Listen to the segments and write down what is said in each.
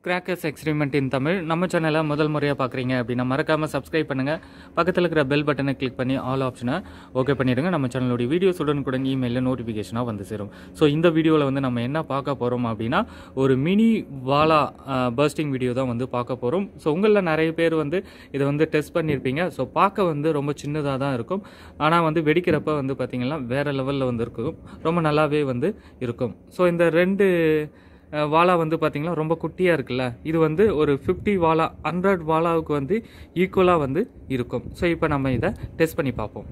crackers experiment இன் தமிழ் நம்ம சேனலை முதல் முறையாக பார்க்குறீங்க அப்படின்னா மறக்காமல் சப்ஸ்கிரைப் பண்ணுங்கள் பக்கத்தில் இருக்கிற பெல் பட்டனை கிளிக் பண்ணி ஆல் ஆப்ஷனை ஓகே பண்ணிடுங்க நம்ம சேனலுடைய வீடியோஸ் உடனுக்குடன் இமெயிலில் நோட்டிஃபிகேஷனாக வந்து சேரும் ஸோ இந்த வீடியோவில் வந்து நம்ம என்ன பார்க்க போகிறோம் அப்படின்னா ஒரு மினி வாலா பர்ஸ்டிங் வீடியோ தான் வந்து பார்க்க போகிறோம் ஸோ உங்களில் நிறைய பேர் வந்து இதை வந்து டெஸ்ட் பண்ணியிருப்பீங்க ஸோ பார்க்க வந்து ரொம்ப சின்னதாக தான் இருக்கும் ஆனால் வந்து வெடிக்கிறப்ப வந்து பார்த்திங்கன்னா வேறு லெவலில் வந்து இருக்கும் ரொம்ப நல்லாவே வந்து இருக்கும் ஸோ இந்த ரெண்டு அஹ், வாலா வந்து பார்த்திங்கன்னா ரொம்ப குட்டியாக இருக்குல்ல இது வந்து ஒரு ஃபிஃப்டி வாலா ஹண்ட்ரட் வாலாவுக்கு வந்து ஈக்குவலாக வந்து இருக்கும் ஸோ இப்போ நம்ம இதை டெஸ்ட் பண்ணி பார்ப்போம்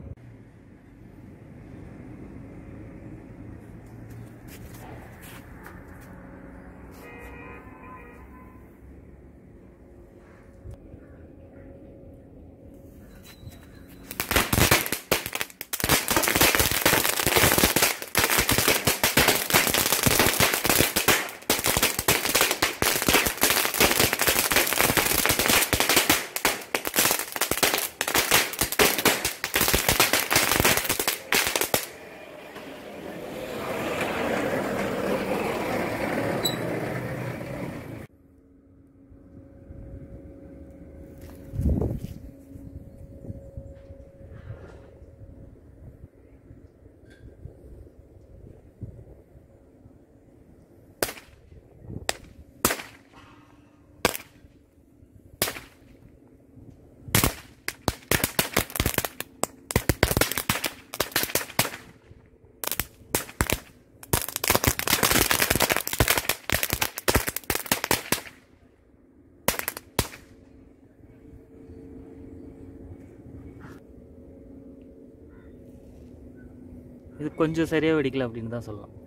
இது கொஞ்சம் சரியாக வெடிக்கல அப்படின்னு தான் சொல்லலாம்